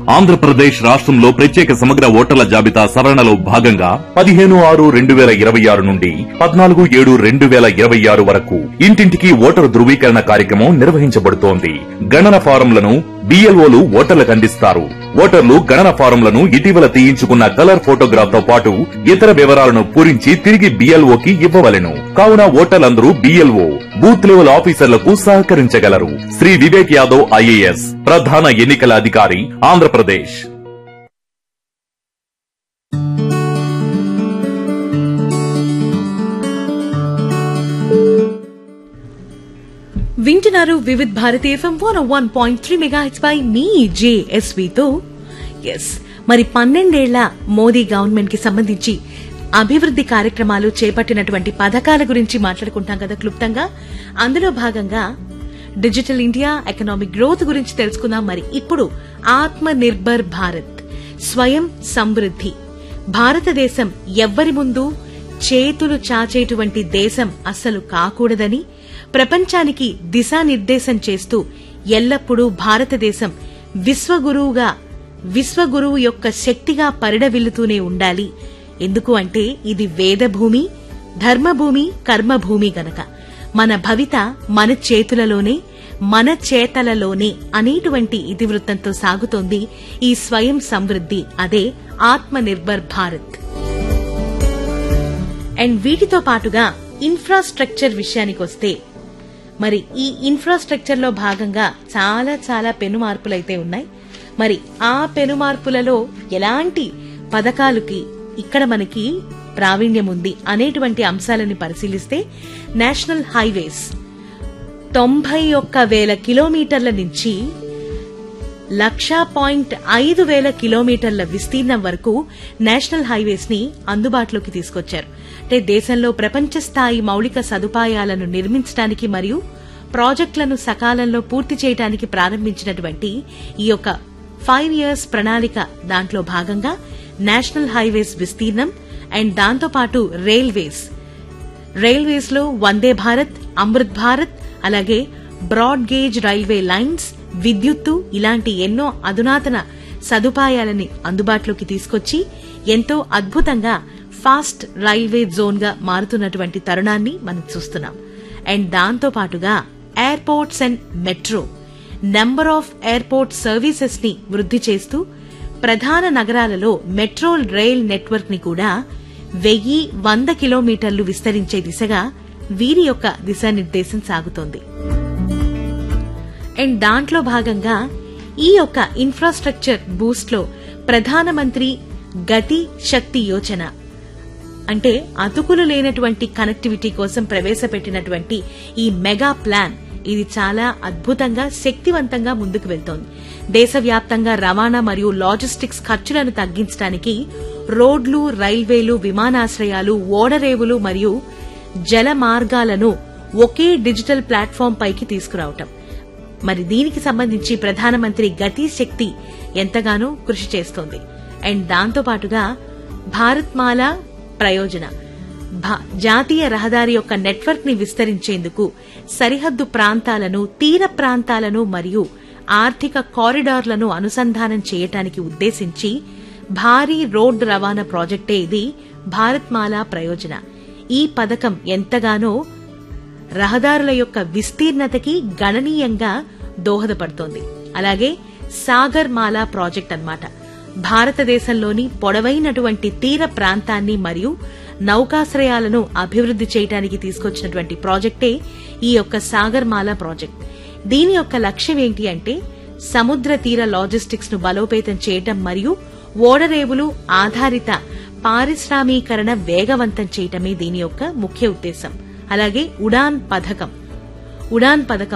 ఆంధ్రప్రదేశ్ రాష్ట్రంలో ప్రత్యేక సమగ్ర ఓటర్ల జాబితా సవరణలో భాగంగా పదిహేను ఆరు రెండు వేల ఇరవై ఆరు నుండి పద్నాలుగు ఏడు రెండు వేల ఇరవై ఆరు వరకు ఇంటింటికి ఓటరు ధృవీకరణ కార్యక్రమం నిర్వహించబడుతోంది గణన ఫారంలను బిఎల్ఓలు ఓటర్లకు అందిస్తారు ఓటర్లు గణన ఫారంలను ఇటీవల తీయించుకున్న కలర్ ఫోటోగ్రాఫ్ తో పాటు ఇతర వివరాలను పూరించి తిరిగి బిఎల్ఓకి ఇవ్వవలెను కావున ఓటర్లందరూ బిఎల్ఓ బూత్ లెవెల్ ఆఫీసర్లకు సహకరించగలరు శ్రీ వివేక్ యాదవ్ ఐఏఎస్ ప్రధాన ఎన్నికల అధికారి ఆంధ్రప్రదేశ్ వింటున్నారు Vividh Bharati FM one one point three megahertz బై మీ జేఎస్వితో ఎస్ మరి పన్నెండేళ్ల మోదీ గవర్నమెంట్ కి సంబంధించి అభివృద్ది కార్యక్రమాలు చేపట్టినటువంటి పథకాల గురించి మాట్లాడుకుంటాం కదా క్లుప్తంగా అందులో భాగంగా డిజిటల్ ఇండియా ఎకనామిక్ గ్రోత్ గురించి తెలుసుకుందాం మరి ఇప్పుడు ఆత్మ నిర్భర్ భారత్ స్వయం సమృద్ది భారతదేశం ఎవ్వరి ముందు చేతులు చాచేటువంటి దేశం అస్సలు కాకూడదని ప్రపంచానికి దిశానిర్దేశం చేస్తూ ఎల్లప్పుడూ భారతదేశం విశ్వగురువుగా విశ్వగురువు యొక్క శక్తిగా పరిడవిల్లుతూనే ఉండాలి ఎందుకు అంటే ఇది వేదభూమి ధర్మభూమి కర్మభూమి గనక మన భవిత మన చేతులలోనే మన చేతలలోనే అనేటువంటి ఇతివృత్తంతో సాగుతోంది ఈ స్వయం సమృద్ది అదే ఆత్మ నిర్భర్ భారత్ అండ్ వీటితో పాటుగా ఇన్ఫ్రాస్ట్రక్చర్ విషయానికొస్తే మరి ఈ ఇన్ఫ్రాస్ట్రక్చర్ లో భాగంగా చాలా చాలా పెను మార్పులైతే ఉన్నాయి మరి ఆ పెను మార్పులలో ఎలాంటి పథకాలకి ఇక్కడ మనకి ప్రావీణ్యం ఉంది అనేటువంటి అంశాలని పరిశీలిస్తే నేషనల్ హైవేస్ తొంభై ఒక్క వేల కిలోమీటర్ల నుంచి లక్షా పాయింట్ ఐదు వేల కిలోమీటర్ల విస్తీర్ణం వరకు నేషనల్ హైవేస్ ని అందుబాటులోకి తీసుకొచ్చారు అంటే దేశంలో ప్రపంచ స్థాయి మౌలిక సదుపాయాలను నిర్మించడానికి మరియు ప్రాజెక్టులను సకాలంలో పూర్తి చేయడానికి ప్రారంభించినటువంటి ఈ యొక్క ఫైవ్ ఇయర్స్ ప్రణాళిక దాంట్లో భాగంగా నేషనల్ హైవేస్ విస్తీర్ణం అండ్ దాంతోపాటు రైల్వేస్ రైల్వేస్ లో వందే భారత్ అమృత్ భారత్ అలాగే బ్రాడ్ గేజ్ రైల్వే లైన్స్ విద్యుత్తు ఇలాంటి ఎన్నో అధునాతన సదుపాయాలని అందుబాటులోకి తీసుకొచ్చి ఎంతో అద్భుతంగా ఫాస్ట్ రైల్వే జోన్ గా మారుతున్నటువంటి తరుణాన్ని మనం చూస్తున్నాం అండ్ దాంతో పాటుగా airports and metro number of airport services ని వృద్ధి చేస్తూ ప్రధాన నగరాలలో మెట్రో రైల్ నెట్వర్క్ ని కూడా వెయ్యి వంద కిలోమీటర్లు విస్తరించే దిశగా వీరి యొక్క దిశానిర్దేశం సాగుతోంది అండ్ దాంట్లో భాగంగా ఈ యొక్క ఇన్ఫ్రాస్ట్రక్చర్ బూస్ట్ లో ప్రధానమంత్రి గతి శక్తి యోజన అంటే అతుకులు లేనటువంటి కనెక్టివిటీ కోసం ప్రవేశపెట్టినటువంటి ఈ మెగా ప్లాన్ ఇది చాలా అద్భుతంగా శక్తివంతంగా ముందుకు వెళ్తోంది దేశవ్యాప్తంగా రవాణా మరియు లాజిస్టిక్స్ ఖర్చులను తగ్గించడానికి రోడ్లు రైల్వేలు విమానాశ్రయాలు ఓడరేవులు మరియు జల మార్గాలను ఒకే డిజిటల్ ప్లాట్ఫామ్ పైకి తీసుకురావటం మరి దీనికి సంబంధించి ప్రధానమంత్రి గతి శక్తి ఎంతగానో కృషి చేస్తోంది అండ్ దాంతో పాటుగా భారత్మాల ప్రయోజన భా- జాతీయ రహదారి యొక్క నెట్వర్క్ ని విస్తరించేందుకు సరిహద్దు ప్రాంతాలను తీర ప్రాంతాలను మరియు ఆర్థిక కారిడార్లను అనుసంధానం చేయటానికి ఉద్దేశించి భారీ రోడ్డు రవాణా ప్రాజెక్టే ఇది భారత్మాల ప్రయోజన ఈ పథకం ఎంతగానో రహదారుల యొక్క విస్తీర్ణతకి గణనీయంగా దోహదపడుతోంది అలాగే సాగర్ మాలా ప్రాజెక్ట్ అన్నమాట భారతదేశంలోని పొడవైనటువంటి తీర ప్రాంతాన్ని మరియు నౌకాశ్రయాలను అభివృద్ది చేయడానికి తీసుకొచ్చినటువంటి ప్రాజెక్టే ఈ యొక్క సాగర్ మాలా ప్రాజెక్ట్ దీని యొక్క లక్ష్యం ఏంటి అంటే సముద్ర తీర లాజిస్టిక్స్ ను బలోపేతం చేయటం మరియు ఓడరేవులు ఆధారిత పారిశ్రామీకరణ వేగవంతం చేయటమే దీని యొక్క ముఖ్య ఉద్దేశం అలాగే ఉడాన్ పథకం ఉడాన్ పథకం